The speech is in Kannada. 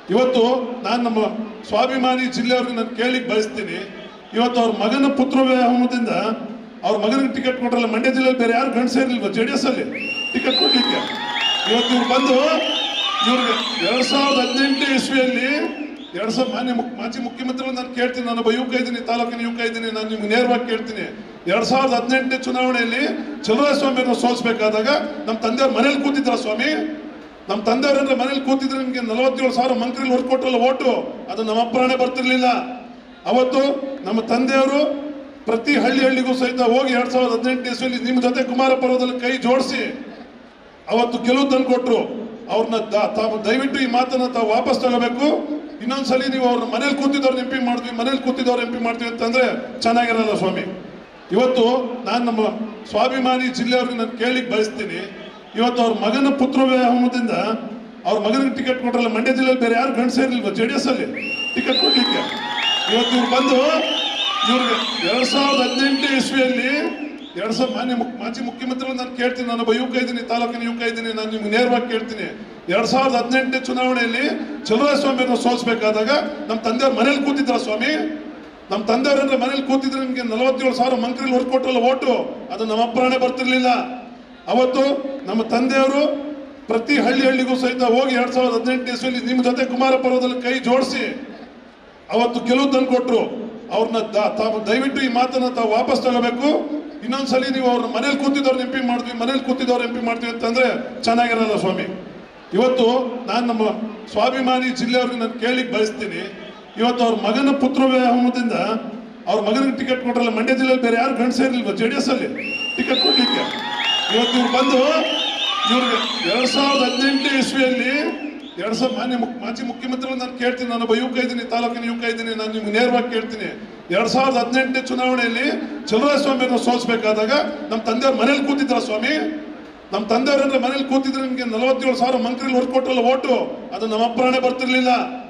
ಇವತ್ತು ನಾನು ನಮ್ಮ ಸ್ವಾಭಿಮಾನಿ ಜಿಲ್ಲೆಯವ್ರಿಗೆ ನಾನು ಕೇಳಿಕ್ ಬಯಸ್ತೀನಿ ಇವತ್ತು ಅವ್ರ ಮಗನ ಪುತ್ರ ವ್ಯಾಮೋಹದಿಂದ ಅವ್ರ ಮಗನಿಗೆ ಟಿಕೆಟ್ ಕೊಟ್ರಲ್ಲ ಮಂಡ್ಯ ಜಿಲ್ಲೆಯಲ್ಲಿ ಬೇರೆ ಯಾರು ಗಂಡು ಸೇರಿಲ್ವ ಜೆ ಡಿ ಎಸ್ ಅಲ್ಲಿ ಟಿಕೆಟ್ ಕೊಡ್ಲಿಕ್ಕೆ ಇವತ್ತು ಇವ್ರು ಬಂದು ಇವ್ರಿಗೆ ಎರಡ್ ಸಾವಿರದ ಹದಿನೆಂಟು ಇಸ್ವಿಯಲ್ಲಿ ಎರಡ್ ಸಾವಿರ ಮಾನ್ಯ ಮುಖ್ಯ ಮಾಜಿ ಮುಖ್ಯಮಂತ್ರಿಗಳು ನಾನು ಕೇಳ್ತೀನಿ ನಾನು ಒಬ್ಬ ಯುವಕ ಇದ್ದೀನಿ ತಾಲೂಕಿನ ಯುವಕ ಇದ್ದೀನಿ ನಾನು ನಿಮ್ಗೆ ನೇರವಾಗಿ ಕೇಳ್ತೀನಿ ಎರಡ್ ಸಾವಿರದ ಹದಿನೆಂಟನೇ ಚುನಾವಣೆಯಲ್ಲಿ ಚಲುವರಾಯ ಸ್ವಾಮಿಯನ್ನು ಸೋಲಿಸಬೇಕಾದಾಗ ನಮ್ಮ ತಂದೆಯವ್ರ ಮನೇಲಿ ಕೂತಿದ್ರ ಸ್ವಾಮಿ ನಮ್ಮ ತಂದೆಯವರಂದ್ರೆ ಮನೇಲಿ ಕೂತಿದ್ರೆ ನಿಮಗೆ ನಲವತ್ತೇಳು ಸಾವಿರ ಮಂತ್ರಿಗಳು ಹೊರಗೆ ಕೊಟ್ಟಲ್ಲ ಓಟು ಅದು ನಮ್ಮ ಅಪ್ಪರಾಣೆ ಬರ್ತಿರ್ಲಿಲ್ಲ ಅವತ್ತು ನಮ್ಮ ತಂದೆಯವರು ಪ್ರತಿ ಹಳ್ಳಿ ಹಳ್ಳಿಗೂ ಸಹಿತ ಹೋಗಿ ಎರಡ್ ಸಾವಿರದ ಹದಿನೆಂಟನೇ ಇಸ್ವಿಯಲ್ಲಿ ನಿಮ್ಮ ಜೊತೆ ಕುಮಾರ ಪರ್ವದಲ್ಲಿ ಕೈ ಜೋಡಿಸಿ ಅವತ್ತು ಗೆಲುವು ತಂದು ಕೊಟ್ರು ಅವ್ರನ್ನ ದ- ತಾವು ದಯವಿಟ್ಟು ಈ ಮಾತನ್ನ ತಾವು ವಾಪಸ್ ತಗೋಬೇಕು ಇನ್ನೊಂದ್ಸಲಿ ನೀವು ಅವ್ರನ್ನ ಮನೇಲಿ ಕೂತಿದ್ದವ್ರು ಎಂಪಿ ಮಾಡ್ತೀವಿ ಮನೇಲಿ ಕೂತಿದ್ದವ್ರು ಎಂಪಿ ಮಾಡ್ತೀವಿ ಅಂತಂದ್ರೆ ಚೆನ್ನಾಗಿರಲ್ಲ ಸ್ವಾಮಿ ಇವತ್ತು ನಾನು ನಮ್ಮ ಸ್ವಾಭಿಮಾನಿ ಜಿಲ್ಲೆಯವ್ರಿಗೆ ನಾನು ಕೇಳಿಕ್ ಬಯಸ್ತೀನಿ ಇವತ್ತು ಅವ್ರ ಮಗನ ಪುತ್ರ ವ್ಯಾಮೋಹದಿಂದ ಅವ್ರ ಮಗನಿಗೆ ಟಿಕೆಟ್ ಕೊಟ್ರಲ್ಲ ಮಂಡ್ಯ ಜಿಲ್ಲೆಯಲ್ಲಿ ಬೇರೆ ಯಾರು ಗಂಡು ಸೇರಿಲ್ವ ಜೆ ಡಿ ಎಸ್ ಅಲ್ಲಿ ಟಿಕೆಟ್ ಕೊಡ್ಲಿಕ್ಕೆ ಇವತ್ತು ಇವ್ರು ಬಂದು ಇವ್ರಿಗೆ ಎರಡ್ ಸಾವಿರದ ಹದಿನೆಂಟು ಇಸ್ವಿಯಲ್ಲಿ ಎರಡ್ ಸಾವಿರ ಮಾನ್ಯ ಮುಖ್ಯ ಮಾಜಿ ಮುಖ್ಯಮಂತ್ರಿಗಳು ನಾನು ಕೇಳ್ತೀನಿ ನಾನು ಒಬ್ಬ ಯುವಕ ಇದ್ದೀನಿ ತಾಲೂಕಿನ ಯುವಕ ಇದ್ದೀನಿ ನಾನು ನಿಮ್ಗೆ ನೇರವಾಗಿ ಕೇಳ್ತೀನಿ ಎರಡ್ ಸಾವಿರದ ಹದಿನೆಂಟನೇ ಚುನಾವಣೆಯಲ್ಲಿ ಚಲುವರಾಯ ಸ್ವಾಮಿಯನ್ನು ಸೋಲಿಸಬೇಕಾದಾಗ ನಮ್ಮ ತಂದೆಯವ್ರ ಮನೇಲಿ ಕೂತಿದ್ರ ಸ್ವಾಮಿ ನಮ್ಮ ತಂದೆಯವರಂದ್ರೆ ಮನೇಲಿ ಕೂತಿದ್ರೆ ನಿಮಗೆ ನಲವತ್ತೇಳು ಸಾವಿರ ಮಂತ್ರಿಗಳು ಹೊರಗೆ ಕೊಟ್ಟಲ್ಲ ಓಟು ಅದು ನಮ್ಮ ಅಪ್ಪರಾಣೆ ಬರ್ತಿರ್ಲಿಲ್ಲ ಅವತ್ತು ನಮ್ಮ ತಂದೆಯವರು ಪ್ರತಿ ಹಳ್ಳಿ ಹಳ್ಳಿಗೂ ಸಹಿತ ಹೋಗಿ ಎರಡ್ ಸಾವಿರದ ಹದಿನೆಂಟು ಇಸ್ವಿಯಲ್ಲಿ ನಿಮ್ಮ ಜೊತೆ ಕುಮಾರ ಪರ್ವದಲ್ಲಿ ಕೈ ಜೋಡಿಸಿ ಅವತ್ತು ಗೆಲುವು ತಂದು ಕೊಟ್ರು ಅವ್ರನ್ನ ದ- ತಾವು ದಯವಿಟ್ಟು ಈ ಮಾತನ್ನ ತಾವು ವಾಪಸ್ ತಗೋಬೇಕು ಇನ್ನೊಂದ್ಸಲಿ ನೀವು ಅವ್ರನ್ನ ಮನೇಲಿ ಕೂತಿದ್ದವ್ರು ಎಂಪಿ ಮಾಡ್ತೀವಿ ಮನೇಲಿ ಕೂತಿದ್ದವ್ರು ಎಂಪಿ ಮಾಡ್ತೀವಿ ಅಂತಂದ್ರೆ ಚೆನ್ನಾಗಿರಲ್ಲ ಸ್ವಾಮಿ ಇವತ್ತು ನಾನು ನಮ್ಮ ಸ್ವಾಭಿಮಾನಿ ಜಿಲ್ಲೆಯವ್ರಿಗೆ ನಾನು ಕೇಳಿಕ್ ಬಯಸ್ತೀನಿ ಇವತ್ತು ಅವ್ರ ಮಗನ ಪುತ್ರ ವ್ಯಾಮೋಹದಿಂದ ಅವ್ರ ಮಗನಿಗೆ ಟಿಕೆಟ್ ಕೊಟ್ರಲ್ಲ ಮಂಡ್ಯ ಜಿಲ್ಲೆಯಲ್ಲಿ ಬೇರೆ ಯಾರು ಗಂಡು ಸೇರಿಲ್ವ ಜೆ ಡಿ ಎಸ್ ಅಲ್ಲಿ ಟಿಕೆಟ್ ಕೊಡ್ಲಿಕ್ಕೆ ಇವತ್ತು ಇವ್ರು ಬಂದು ಇವ್ರಿಗೆ ಎರಡ್ ಸಾವಿರದ ಹದಿನೆಂಟು ಇಸ್ವಿಯಲ್ಲಿ ಎರಡ್ ಸಾವಿರ ಮಾನ್ಯ ಮುಖ್ಯ ಮಾಜಿ ಮುಖ್ಯಮಂತ್ರಿಗಳು ನಾನು ಕೇಳ್ತೀನಿ ನಾನು ಒಬ್ಬ ಯುವಕ ಇದ್ದೀನಿ ತಾಲೂಕಿನ ಯುವಕ ಇದ್ದೀನಿ ನಾನು ನಿಮ್ಗೆ ನೇರವಾಗಿ ಕೇಳ್ತೀನಿ ಎರಡ್ ಸಾವಿರದ ಹದಿನೆಂಟನೇ ಚುನಾವಣೆಯಲ್ಲಿ ಚಲುವರಾಯ ಸ್ವಾಮಿಯನ್ನು ಸೋಲಿಸಬೇಕಾದಾಗ ನಮ್ಮ ತಂದೆಯವ್ರ ಮನೇಲಿ ಕೂತಿದ್ರ ಸ್ವಾಮಿ ನಮ್ಮ ತಂದೆಯವರಂದ್ರೆ ಮನೇಲಿ ಕೂತಿದ್ರೆ ನಿಮಗೆ ನಲವತ್ತೇಳು ಸಾವಿರ ಮಂತ್ರಿಗಳು ಹೊರಗೆ ಕೊಟ್ಟಲ್ಲ ಓಟು ಅದು ನಮ್ಮ ಅಪ್ಪರಾಣೆ ಬರ್ತಿರ್ಲಿಲ್ಲ